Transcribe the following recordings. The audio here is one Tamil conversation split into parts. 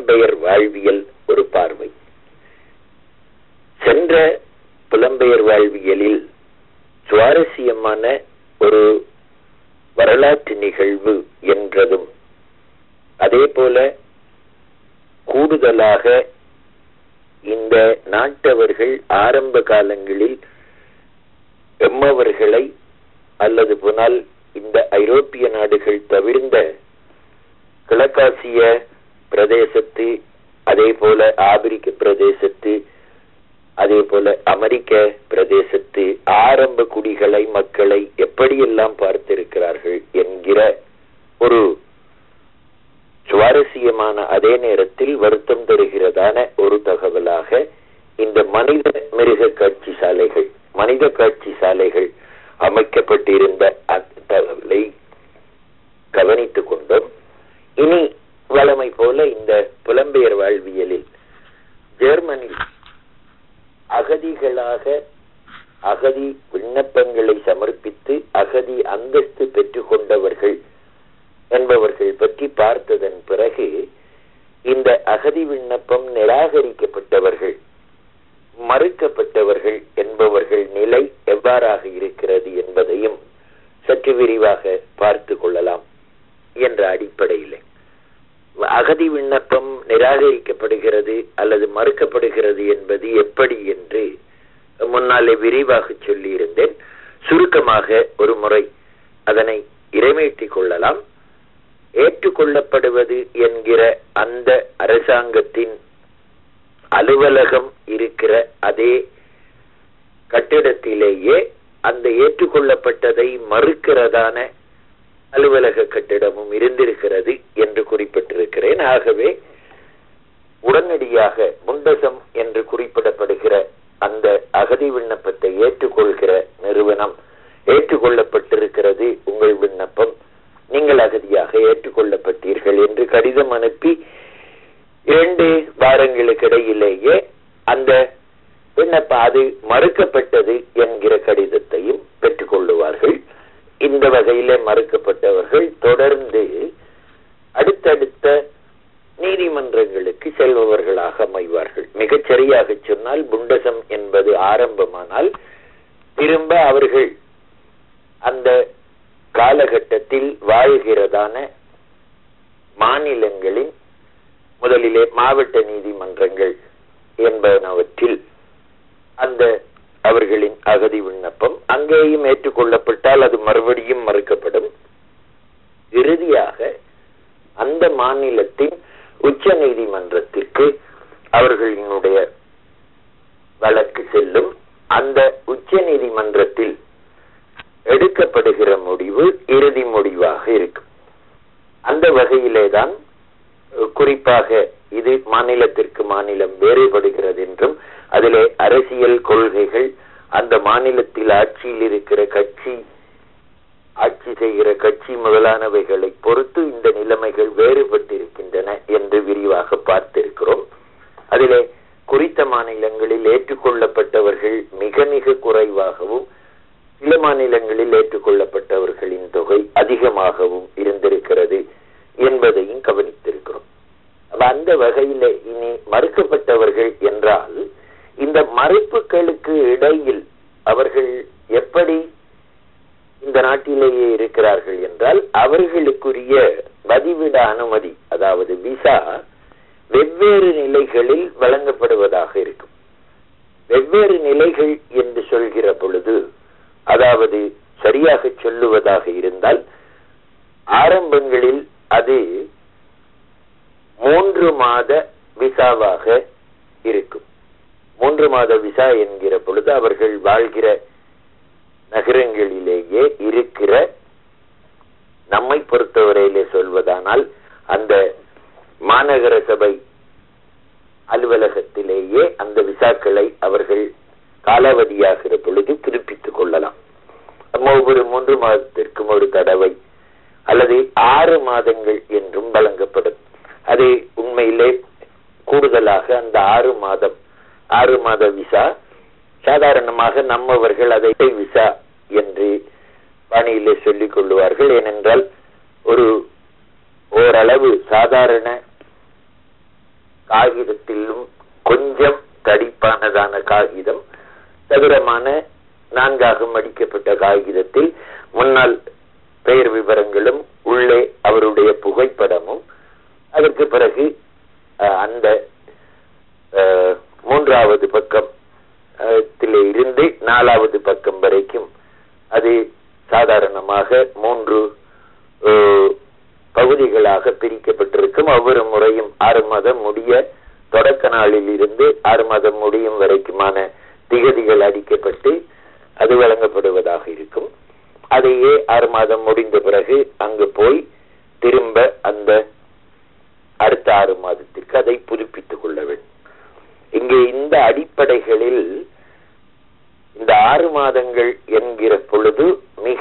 புலம்பெயர் வாழ்வியல் ஒரு பார்வை சென்ற புலம்பெயர் வாழ்வியலில் சுவாரஸ்யமான ஒரு வரலாற்று நிகழ்வு என்றதும் அதே போல கூடுதலாக இந்த நாட்டவர்கள் ஆரம்ப காலங்களில் எம்மவர்களை அல்லது போனால் இந்த ஐரோப்பிய நாடுகள் தவிர்ந்த கிழக்காசிய பிரதேசத்து அதே போல ஆப்பிரிக்க பிரதேசத்து அதே போல அமெரிக்க பிரதேசத்து ஆரம்ப குடிகளை மக்களை எப்படியெல்லாம் பார்த்திருக்கிறார்கள் என்கிற ஒரு சுவாரஸ்யமான அதே நேரத்தில் வருத்தம் தருகிறதான ஒரு தகவலாக இந்த மனித மிருக காட்சி சாலைகள் மனித காட்சி சாலைகள் அமைக்கப்பட்டிருந்த தகவலை கவனித்துக் கொண்டோம் இனி வளமை போல இந்த புலம்பெயர் வாழ்வியலில் ஜெர்மனி அகதிகளாக அகதி விண்ணப்பங்களை சமர்ப்பித்து அகதி அந்தஸ்து பெற்றுக் கொண்டவர்கள் என்பவர்கள் பற்றி பார்த்ததன் பிறகு இந்த அகதி விண்ணப்பம் நிராகரிக்கப்பட்டவர்கள் மறுக்கப்பட்டவர்கள் என்பவர்கள் நிலை எவ்வாறாக இருக்கிறது என்பதையும் சற்று விரிவாக பார்த்து கொள்ளலாம் என்ற அடிப்படையில் அகதி விண்ணப்பம் நிராகரிக்கப்படுகிறது அல்லது மறுக்கப்படுகிறது என்பது எப்படி என்று முன்னாலே விரிவாக சொல்லியிருந்தேன் சுருக்கமாக ஒரு முறை அதனை இறைமேற்றிக் கொள்ளலாம் ஏற்றுக்கொள்ளப்படுவது என்கிற அந்த அரசாங்கத்தின் அலுவலகம் இருக்கிற அதே கட்டிடத்திலேயே அந்த ஏற்றுக்கொள்ளப்பட்டதை மறுக்கிறதான அலுவலக கட்டிடமும் இருந்திருக்கிறது என்று குறிப்பிட்டிருக்கிறேன் ஆகவே உடனடியாக முண்டசம் என்று குறிப்பிடப்படுகிற அந்த அகதி விண்ணப்பத்தை ஏற்றுக்கொள்கிற நிறுவனம் ஏற்றுக்கொள்ளப்பட்டிருக்கிறது உங்கள் விண்ணப்பம் நீங்கள் அகதியாக ஏற்றுக்கொள்ளப்பட்டீர்கள் என்று கடிதம் அனுப்பி இரண்டு வாரங்களுக்கு இடையிலேயே அந்த விண்ணப்ப அது மறுக்கப்பட்டது என்கிற கடிதத்தையும் பெற்றுக்கொள்ளுவார்கள் இந்த வகையிலே மறுக்கப்பட்டவர்கள் தொடர்ந்து அடுத்தடுத்த நீதிமன்றங்களுக்கு செல்பவர்களாக அமைவார்கள் மிகச் சரியாக சொன்னால் புண்டசம் என்பது ஆரம்பமானால் திரும்ப அவர்கள் அந்த காலகட்டத்தில் வாழ்கிறதான மாநிலங்களின் முதலிலே மாவட்ட நீதிமன்றங்கள் என்பனவற்றில் அந்த அவர்களின் அகதி விண்ணப்பம் அங்கேயும் ஏற்றுக்கொள்ளப்பட்டால் அது மறுபடியும் மறுக்கப்படும் இறுதியாக அந்த மாநிலத்தின் உச்ச நீதிமன்றத்திற்கு அவர்களினுடைய வழக்கு செல்லும் அந்த உச்ச நீதிமன்றத்தில் எடுக்கப்படுகிற முடிவு இறுதி முடிவாக இருக்கும் அந்த வகையிலே தான் குறிப்பாக இது மாநிலத்திற்கு மாநிலம் வேறுபடுகிறது என்றும் அதிலே அரசியல் கொள்கைகள் அந்த மாநிலத்தில் ஆட்சியில் இருக்கிற கட்சி ஆட்சி செய்கிற கட்சி முதலானவைகளை பொறுத்து இந்த நிலைமைகள் வேறுபட்டிருக்கின்றன என்று விரிவாக பார்த்திருக்கிறோம் அதிலே குறித்த மாநிலங்களில் ஏற்றுக்கொள்ளப்பட்டவர்கள் மிக மிக குறைவாகவும் சில மாநிலங்களில் ஏற்றுக்கொள்ளப்பட்டவர்களின் தொகை அதிகமாகவும் இருந்திருக்கிறது என்பதையும் கவனித்திருக்கிறோம் அந்த வகையில இனி மறுக்கப்பட்டவர்கள் என்றால் இந்த மறுப்புகளுக்கு இடையில் அவர்கள் எப்படி இந்த நாட்டிலேயே இருக்கிறார்கள் என்றால் அவர்களுக்குரிய பதிவிட அனுமதி அதாவது விசா வெவ்வேறு நிலைகளில் வழங்கப்படுவதாக இருக்கும் வெவ்வேறு நிலைகள் என்று சொல்கிற பொழுது அதாவது சரியாக சொல்லுவதாக இருந்தால் ஆரம்பங்களில் அது மூன்று மாத விசாவாக இருக்கும் மூன்று மாத விசா என்கிற பொழுது அவர்கள் வாழ்கிற நகரங்களிலேயே இருக்கிற நம்மை பொறுத்தவரையிலே சொல்வதானால் அந்த மாநகர சபை அலுவலகத்திலேயே அந்த விசாக்களை அவர்கள் காலாவதியாகிற பொழுது புதுப்பித்துக் கொள்ளலாம் ஒவ்வொரு மூன்று மாதத்திற்கும் ஒரு தடவை அல்லது ஆறு மாதங்கள் என்றும் வழங்கப்படும் அது உண்மையிலே கூடுதலாக அந்த ஆறு மாதம் ஆறு மாத விசா சாதாரணமாக நம்மவர்கள் அதை விசா என்று பணியிலே சொல்லிக் கொள்ளுவார்கள் ஏனென்றால் ஒரு ஓரளவு சாதாரண காகிதத்திலும் கொஞ்சம் தடிப்பானதான காகிதம் சதுரமான நான்காக மடிக்கப்பட்ட காகிதத்தில் முன்னால் பெயர் விவரங்களும் உள்ளே அவருடைய புகைப்படமும் அதற்கு பிறகு அஹ், அந்த அஹ், மூன்றாவது பக்கம் அஹ், திலே இருந்து நாலாவது பக்கம் வரைக்கும் அது சாதாரணமாக மூன்று அஹ், பகுதிகளாக பிரிக்கப்பட்டிருக்கும் ஒவ்வொரு முறையும் ஆறு மாதம் முடிய தொடக்க நாளில் இருந்து ஆறு மாதம் முடியும் வரைக்குமான திகதிகள் அடிக்கப்பட்டு அது வழங்கப்படுவதாக இருக்கும் அதையே ஆறு மாதம் முடிந்த பிறகு அங்கு போய் திரும்ப அந்த அடுத்த ஆறு மாதத்திற்கு அதை புதுப்பித்துக் கொள்ள வேண்டும் இங்கே இந்த அடிப்படைகளில் இந்த ஆறு மாதங்கள் என்கிற பொழுது மிக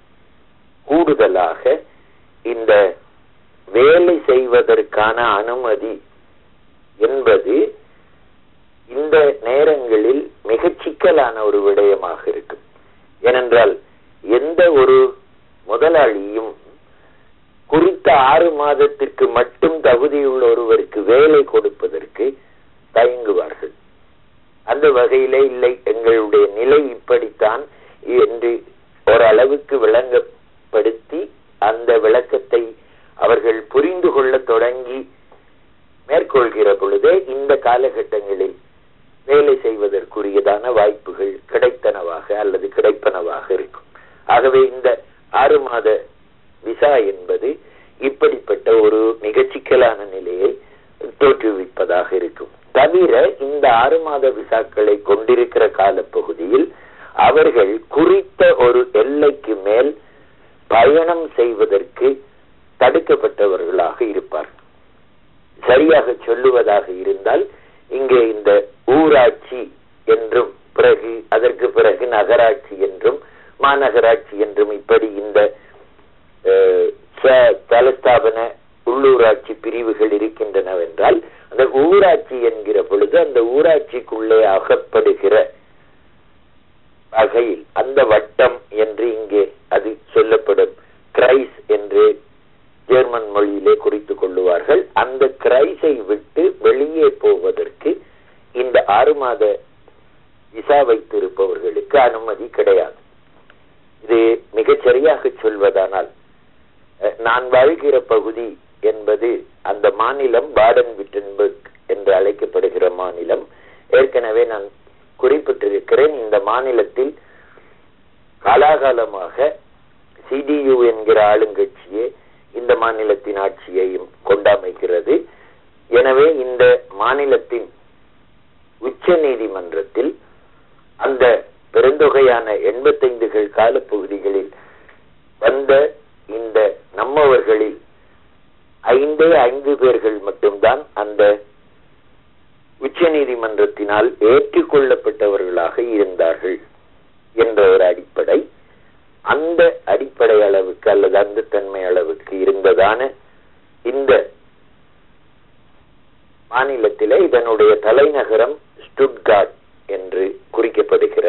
கூடுதலாக இந்த வேலை செய்வதற்கான அனுமதி என்பது இந்த நேரங்களில் மிகச் சிக்கலான ஒரு விடயமாக இருக்கும் ஏனென்றால் எந்த ஒரு முதலாளியும் குறித்த ஆறு மாதத்திற்கு மட்டும் தகுதியுள்ள ஒருவருக்கு வேலை கொடுப்பதற்கு தயங்குவார்கள் அந்த வகையிலே இல்லை எங்களுடைய நிலை இப்படித்தான் என்று ஓரளவுக்கு விளங்கப்படுத்தி அந்த விளக்கத்தை அவர்கள் புரிந்து கொள்ள தொடங்கி மேற்கொள்கிற பொழுதே இந்த காலகட்டங்களில் வேலை செய்வதற்குரியதான வாய்ப்புகள் கிடைத்தனவாக அல்லது கிடைப்பனவாக இருக்கும் ஆகவே இந்த ஆறு மாத விசா என்பது இப்படிப்பட்ட ஒரு மிகச் சிக்கலான நிலையை தோற்றுவிப்பதாக இருக்கும் தவிர இந்த ஆறு மாத விசாக்களை கொண்டிருக்கிற காலப்பகுதியில் அவர்கள் குறித்த ஒரு எல்லைக்கு மேல் பயணம் செய்வதற்கு தடுக்கப்பட்டவர்களாக இருப்பார்கள் சரியாக சொல்லுவதாக இருந்தால் இங்கே இந்த ஊராட்சி என்றும் பிறகு அதற்கு பிறகு நகராட்சி என்றும் மாநகராட்சி என்றும் இப்படி இந்த அஹ், ச- தலஸ்தாபன உள்ளூராட்சி பிரிவுகள் இருக்கின்றனவென்றால் அந்த ஊராட்சி என்கிற பொழுது அந்த ஊராட்சிக்குள்ளே அகப்படுகிற வகையில் அந்த வட்டம் என்று இங்கே அது சொல்லப்படும் கிரைஸ் என்று ஜெர்மன் மொழியிலே குறித்துக் கொள்ளுவார்கள் அந்த கிரைஸை விட்டு வெளியே போவதற்கு இந்த ஆறு மாத விசா வைத்திருப்பவர்களுக்கு அனுமதி கிடையாது இது மிகச் சரியாக சொல்வதானால் அஹ், நான் வாழ்கிற பகுதி என்பது அந்த மாநிலம் பாடன் விட்டன்பர்க் என்று அழைக்கப்படுகிற மாநிலம் ஏற்கனவே நான் குறிப்பிட்டிருக்கிறேன் இந்த மாநிலத்தில் காலாகாலமாக சிடியு என்கிற ஆளுங்கட்சியே இந்த மாநிலத்தின் ஆட்சியையும் கொண்டமைக்கிறது எனவே இந்த மாநிலத்தின் உச்ச நீதிமன்றத்தில் அந்த பெருந்தொகையான எண்பத்தைந்துகள் காலப்பகுதிகளில் வந்த இந்த நம்மவர்களில் ஐந்தே ஐந்து பேர்கள் மட்டும்தான் அந்த உச்ச நீதிமன்றத்தினால் ஏற்றுக்கொள்ளப்பட்டவர்களாக இருந்தார்கள் என்ற ஒரு அடிப்படை அந்த அடிப்படை அளவுக்கு அல்லது அந்த தன்மை அளவுக்கு இருந்ததான இந்த மாநிலத்திலே இதனுடைய தலைநகரம் ஸ்டுட்கார்ட் என்று குறிக்கப்படுகிற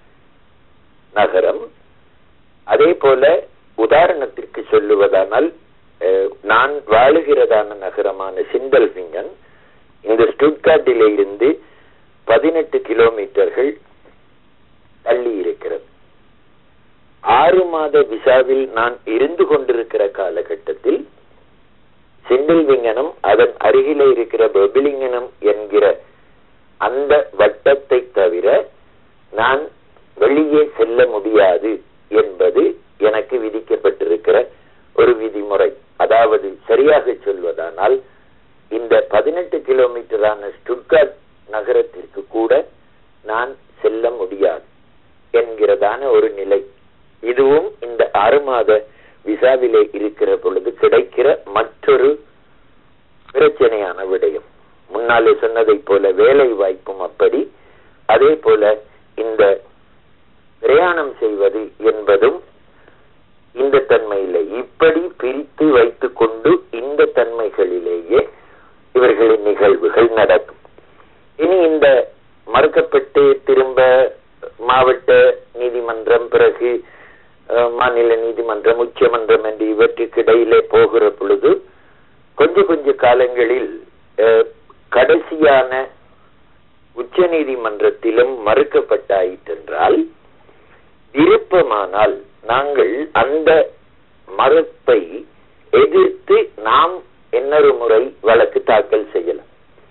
நகரம் அதே போல உதாரணத்திற்கு சொல்லுவதானால் அஹ், நான் வாழுகிறதான நகரமான சிண்டல்விங்கன் இந்த ஸ்டுட்கார்ட்டிலே இருந்து பதினெட்டு கிலோமீட்டர்கள் தள்ளி இருக்கிறது ஆறு மாத விசாவில் நான் இருந்து கொண்டிருக்கிற காலகட்டத்தில் சிண்டில்விங்கனும் அதன் அருகிலே இருக்கிற பெபிலிங்கனும் என்கிற அந்த வட்டத்தை தவிர நான் வெளியே செல்ல முடியாது என்பது எனக்கு விதிக்கப்பட்டிருக்கிற ஒரு விதிமுறை அதாவது சரியாக சொல்வதானால் இந்த பதினெட்டு கிலோமீட்டரான ஸ்டுட்கார்ட் நகரத்திற்கு கூட நான் செல்ல முடியாது என்கிறதான ஒரு நிலை இதுவும் இந்த ஆறு மாத விசாவிலே இருக்கிற பொழுது கிடைக்கிற மற்றொரு பிரச்சனையான விடயம் முன்னாலே சொன்னதைப் போல வேலை வாய்ப்பும் அப்படி அதே போல இந்த பிரயாணம் செய்வது என்பதும் இந்த தன்மையிலே இப்படி பிரித்து வைத்துக் கொண்டு இந்த தன்மைகளிலேயே இவர்களின் நிகழ்வுகள் நடக்கும் இனி இந்த மறுக்கப்பட்டு திரும்ப மாவட்ட நீதிமன்றம் பிறகு அஹ், மாநில நீதிமன்றம் உச்சமன்றம் என்று இவற்றுக்கு இடையிலே போகிற பொழுது கொஞ்ச கொஞ்ச காலங்களில் அஹ், கட அகதியான உச்ச நீதிமன்றத்திலும் மறுக்கப்பட்டாயிற்றென்றால் விருப்பமானால் நாங்கள் அந்த மறுப்பை எதிர்த்து நாம் இன்னொரு முறை வழக்கு தாக்கல் செய்யலாம்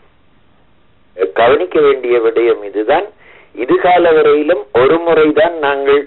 கவனிக்க வேண்டிய விடயம் இதுதான் இதுகால வரையிலும் ஒரு முறைதான் நாங்கள்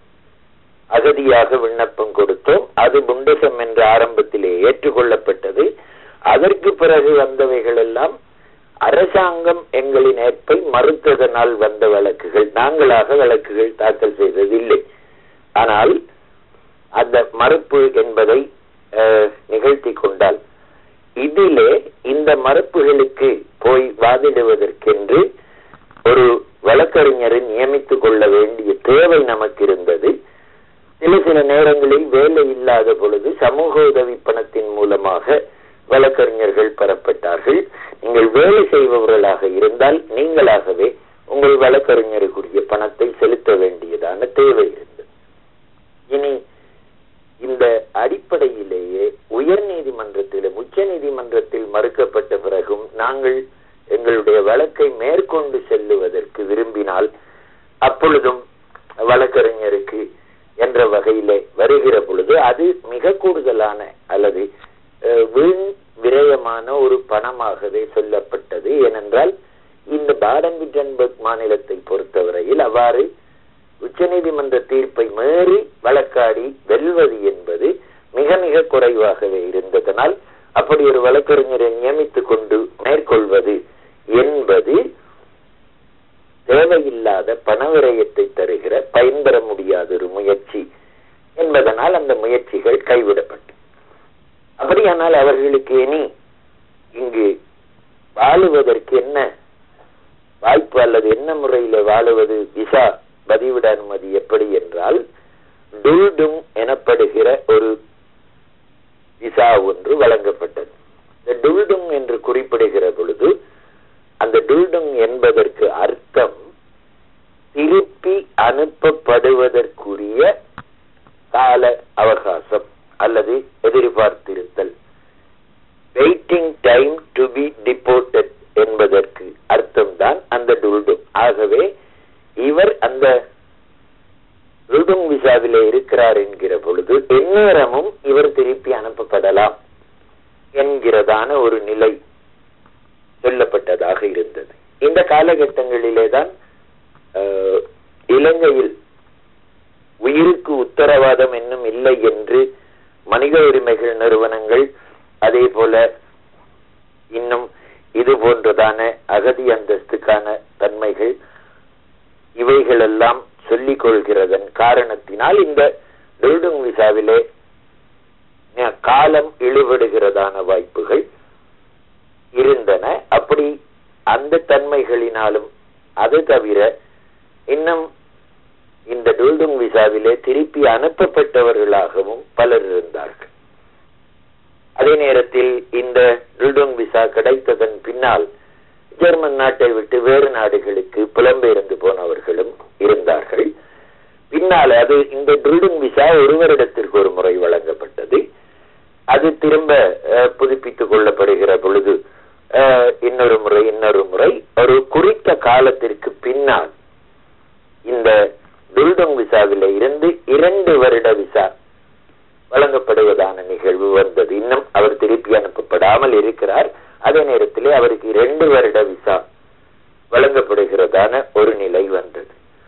அகதியாக விண்ணப்பம் கொடுத்தோம் அது புண்டசம் என்ற ஆரம்பத்திலே ஏற்றுக்கொள்ளப்பட்டது அதற்கு பிறகு வந்தவைகள் எல்லாம் அரசாங்கம் எங்களின் ஏற்பை மறுத்ததனால் வந்த வழக்குகள் நாங்களாக வழக்குகள் தாக்கல் செய்ததில்லை ஆனால் அந்த மறுப்பு என்பதை நிகழ்த்தி கொண்டால் இதிலே இந்த மறுப்புகளுக்கு போய் வாதிடுவதற்கென்று ஒரு வழக்கறிஞரை நியமித்துக் கொள்ள வேண்டிய தேவை நமக்கு இருந்தது சில சில நேரங்களில் வேலை இல்லாத பொழுது சமூக உதவி பணத்தின் மூலமாக வழக்கறிஞர்கள் பெறப்பட்டார்கள் நீங்கள் வேலை செய்பவர்களாக இருந்தால் நீங்களாகவே உங்கள் வழக்கறிஞருக்குரிய பணத்தை செலுத்த வேண்டியதான தேவை இருந்தது இனி இந்த அடிப்படையிலேயே உயர் நீதிமன்றத்திலும் உச்ச நீதிமன்றத்தில் மறுக்கப்பட்ட பிறகும் நாங்கள் எங்களுடைய வழக்கை மேற்கொண்டு செல்லுவதற்கு விரும்பினால் அப்பொழுதும் வழக்கறிஞருக்கு என்ற வகையிலே வருகிற பொழுது அது மிக கூடுதலான அல்லது வீண் விரயமான ஒரு பணமாகவே சொல்லப்பட்டது ஏனென்றால் இந்த பாடன் விட்டன்பர்க் மாநிலத்தை பொறுத்தவரையில் அவ்வாறு உச்சநீதிமன்ற தீர்ப்பை மீறி வழக்காடி வெல்வது என்பது மிக மிக குறைவாகவே இருந்ததனால் அப்படி ஒரு வழக்கறிஞரை நியமித்துக் கொண்டு மேற்கொள்வது என்பது தேவையில்லாத பணவிரயத்தை தருகிற பயன்பெற முடியாத ஒரு முயற்சி என்பதனால் அந்த முயற்சிகள் கைவிடப்பட்டு அப்படியானால் அவர்களுக்கு இனி இங்கு வாழுவதற்கு என்ன வாய்ப்பு அல்லது என்ன முறையில வாழுவது விசா பதிவிட அனுமதி எப்படி என்றால் டுல்டும் எனப்படுகிற ஒரு விசா ஒன்று வழங்கப்பட்டது இந்த டுல்டும் என்று குறிப்பிடுகிற பொழுது அந்த டுல்டும் என்பதற்கு அர்த்தம் திருப்பி அனுப்பப்படுவதற்குரிய கால அவகாசம் அல்லது எதிர்பார்த்திருத்தல் waiting time to be deported என்பதற்கு அர்த்தம்தான் அந்த டுல்டும் ஆகவே இவர் அந்த டுல்டும் விசாவிலே இருக்கிறார் என்கிற பொழுது எந்நேரமும் இவர் திருப்பி அனுப்பப்படலாம் என்கிறதான ஒரு நிலை சொல்லப்பட்டதாக இருந்தது இந்த காலகட்டங்களிலே தான் இலங்கையில் உயிருக்கு உத்தரவாதம் என்னும் இல்லை என்று மனித உரிமைகள் நிறுவனங்கள் அதே போல இன்னும் இது போன்றதான அகதி அந்தஸ்துக்கான தன்மைகள் இவைகளெல்லாம் சொல்லிக் கொள்கிறதன் காரணத்தினால் இந்த பில்டிங் விசாவிலே காலம் இழுபடுகிறதான வாய்ப்புகள் இருந்தன அப்படி அந்த தன்மைகளினாலும் அது தவிர இன்னும் இந்த டூல்டுங் விசாவிலே திருப்பி அனுப்பப்பட்டவர்களாகவும் பலர் இருந்தார்கள் அதே நேரத்தில் இந்த டூல்டுங் விசா கிடைத்ததன் பின்னால் ஜெர்மன் நாட்டை விட்டு வேறு நாடுகளுக்கு புலம்பெயர்ந்து போனவர்களும் இருந்தார்கள் பின்னால் அது இந்த ட்ரில்டிங் விசா ஒரு வருடத்திற்கு ஒரு முறை வழங்கப்பட்டது அது திரும்ப புதுப்பித்துக் கொள்ளப்படுகிற பொழுது இன்னொரு முறை இன்னொரு முறை ஒரு குறித்த காலத்திற்கு பின்னால் இந்த துல்டங் விசாவில இருந்து இரண்டு வருட விசா வழங்கப்படுவதான நிகழ்வு வந்தது இன்னும் அவர் திருப்பி அனுப்பப்படாமல் இருக்கிறார் அதே நேரத்திலே அவருக்கு இரண்டு வருட விசா வழங்கப்படுகிறதான ஒரு